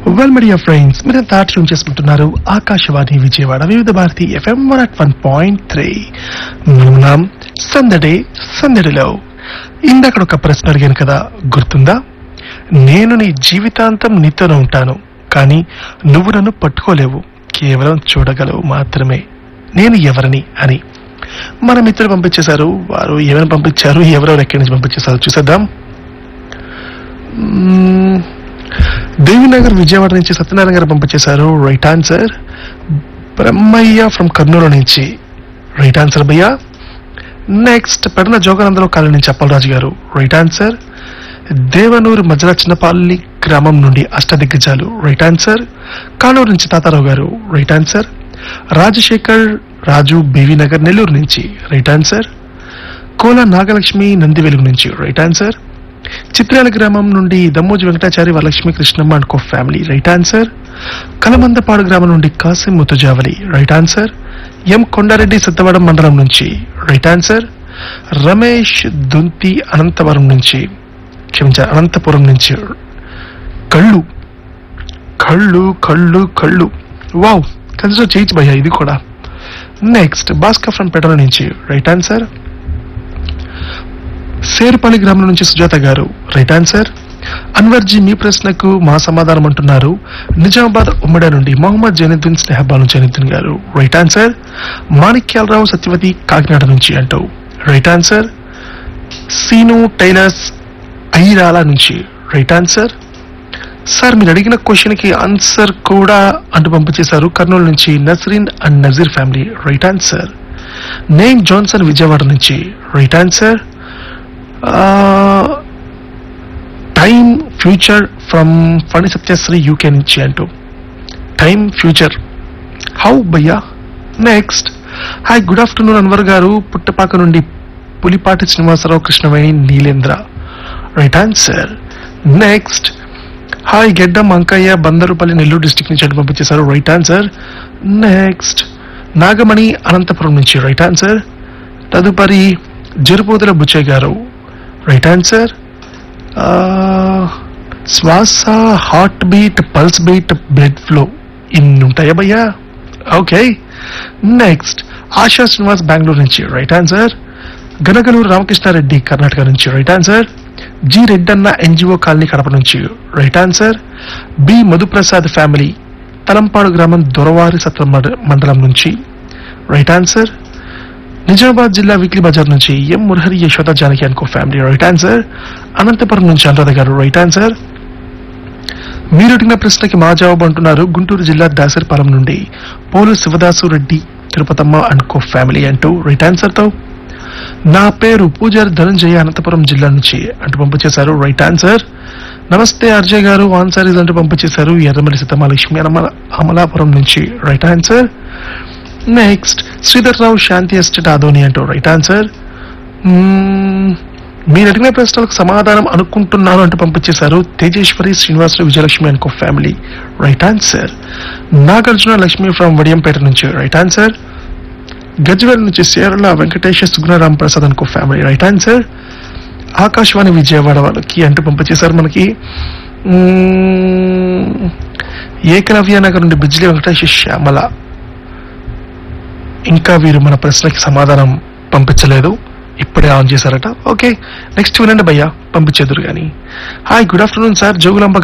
Well media friends మీరంతా tune చేసుకుంటున్నారు Akashvani Vijayawada Vividh Bharati FM one at one point three మనం సందడి సందడిలో ఇందాక ఒక ప్రశ్న అడిగాను కదా గుర్తుందా నేను నీ జీవితాంతం నీతోనే ఉంటాను కానీ నువ్వు నన్ను పట్టుకోలేవు కేవలం చూడగలవు మాత్రమే నేను ఎవరిని అని మన మిత్రులు పంపించేశారు వారు ఏమైనా పంపించారు ఎవరెవరు ఎక్కడి నుంచి పంపించేశారు చూసేద్దాం మ్మ్. దేవినగర్ విజయవాడ నుంచి సత్యనారాయణ గారు పంపించేశారు right answer Brahmaiah from Kurnool నుంచి right answer bhaiya next Pedana Joganandarao colony నుంచి అప్పలరాజు గారు రైట్ ఆన్సర్ దేవనూరు మజరా చిన్నపల్లి గ్రామం నుండి అష్టదిగ్గజాలు రైట్ ఆన్సర్ కానూరు నుంచి Tatarao garu right answer Rajasekhar Raju B V Nagar Nellore నుంచి రైట్ ఆన్సర్ కోల నాగలక్ష్మి నంది వెలుగు నుంచి రైట్ ఆన్సర్ చిత్రాల గ్రామం నుండి Dammoji Venkatachari Varalakshmi Krishnamma and co family right answer Kalamandapadu గ్రామం నుండి కాసిం ముతుజావలి రైట్ ఆన్సర్ ఎం కొండారెడ్డి సిద్ధవడం మండలం నుంచి రైట్ ఆన్సర్ రమేష్ దుంతి అనంతవరం నుంచి క్షమించారు అనంతపురం నుంచి కళ్ళు కళ్ళు కళ్ళు కళ్ళు వావ్ కన్సిడర్ చేయొచ్చు భయ్యా ఇది కూడా నెక్స్ట్ భాస్కర్ ఫ్రమ్ పెట్రోల్ నుంచి రైట్ ఆన్సర్ సేరుపల్లి గ్రామం నుంచి సుజాత గారు రైట్ ఆన్సర్ అన్వర్జీ మీ ప్రశ్నకు మా సమాధానం అంటున్నారు నిజామాబాద్ ఉమ్మడి నుండి మొహమ్మద్ జైనుద్దీన్ స్నేహబాను జైనుద్దీన్ గారు రైట్ ఆన్సర్ మాణిక్యాలరావు సత్యవతి కాకినాడ నుంచి అంటూ right answer Seenu tailors Irala నుంచి రైట్ ఆన్సర్ సార్ మీరు అడిగిన క్వశ్చన్ కి ఆన్సర్ కూడా అంటూ పంపించేశారు కర్నూలు నుంచి Nazreen and Nazir family right answer name Johnson Vijayawada నుంచి right answer time future from Phani Satyasri UK నుంచి అంటూ టైమ్ ఫ్యూచర్ హౌ భయ్యా next hi good afternoon Anwar garu Puttapaka నుండి Pulipati Srinivasarao Krishnaveni Neelendra right answer next hi Geddam Ankaiah Bandarupalli Nellore district నుంచి అటు పంపించేశారు right answer next Nagamani Anantapuram నుంచి రైట్ ఆన్సర్ తదుపరి జరుపోతుల బుచ్చయ్య గారు రైట్ ఆన్సర్ శ్వాస heart beat pulse beat blood flow ఇన్ని ఉంటాయా భయ్యా ఓకే నెక్స్ట్ ఆశా శ్రీనివాస్ బెంగళూరు నుంచి రైట్ ఆన్సర్ గనగలూరు రామకృష్ణారెడ్డి కర్ణాటక నుంచి right answer G Reddanna NGO colony Kadapa నుంచి right answer B Madhuprasad family Talampadu గ్రామం దొరవారి సత్ర మండ- మండలం నుంచి రైట్ ఆన్సర్ నిజామాబాద్ జిల్లా వీక్లీ బజార్ నుంచి ఎం మురహరి యశోద జానకి అనుకో ఫ్యామిలీ రైట్ ఆన్సర్ అనంతపురం నుంచి అనురాధ గారు రైట్ ఆన్సర్ మీరు అడిగిన ప్రశ్నకి మా జవాబు అంటున్నారు గుంటూరు జిల్లా దాసరిపాలెం నుండి Polu Sivadasu Reddy Tirupatamma and co family అంటూ రైట్ ఆన్సర్ తో నా పేరు పూజారి ధనంజయ అనంతపురం జిల్లా నుంచి అంటూ పంపించేశారు రైట్ ఆన్సర్ నమస్తే అర్జయ్ గారు ఆన్సర్ ఇది అంటూ పంపించేశారు ఎర్రమల్లి సీతమాలక్ష్మి అమల అమలాపురం నుంచి right answer next Sridhar Rao Shanti estate Adoni అంటూ రైట్ ఆన్సర్ మీరు అడిగిన ప్రశ్నలకు సమాధానం అనుకుంటున్నాను అంటూ పంపించేశారు తేజేశ్వరి శ్రీనివాసరావు విజయలక్ష్మి అనుకో family right answer Nagarjuna Lakshmi from Vadiyampeta నుంచి రైట్ ఆన్సర్ గజ్వేల్ నుంచి సేరల వెంకటేశ్వర సుగుణరామ్ ప్రసాద్ అనుకో family right answer Akashvani Vijayawada వాళ్ళకి అంటూ పంపించేశారు మనకి మ్మ్, ఏకలవ్య నగర్ నుండి బిజ్లీ వెంకటేశ్వర శ్యామల ఇంకా వీరు మన ప్రశ్నకి సమాధానం పంపించలేదు ఇప్పుడే ఆన్ చేశారట ఓకే నెక్స్ట్ వినండి భయ్యా పంపించేద్దరు కానీ hi good afternoon sir Jogulamba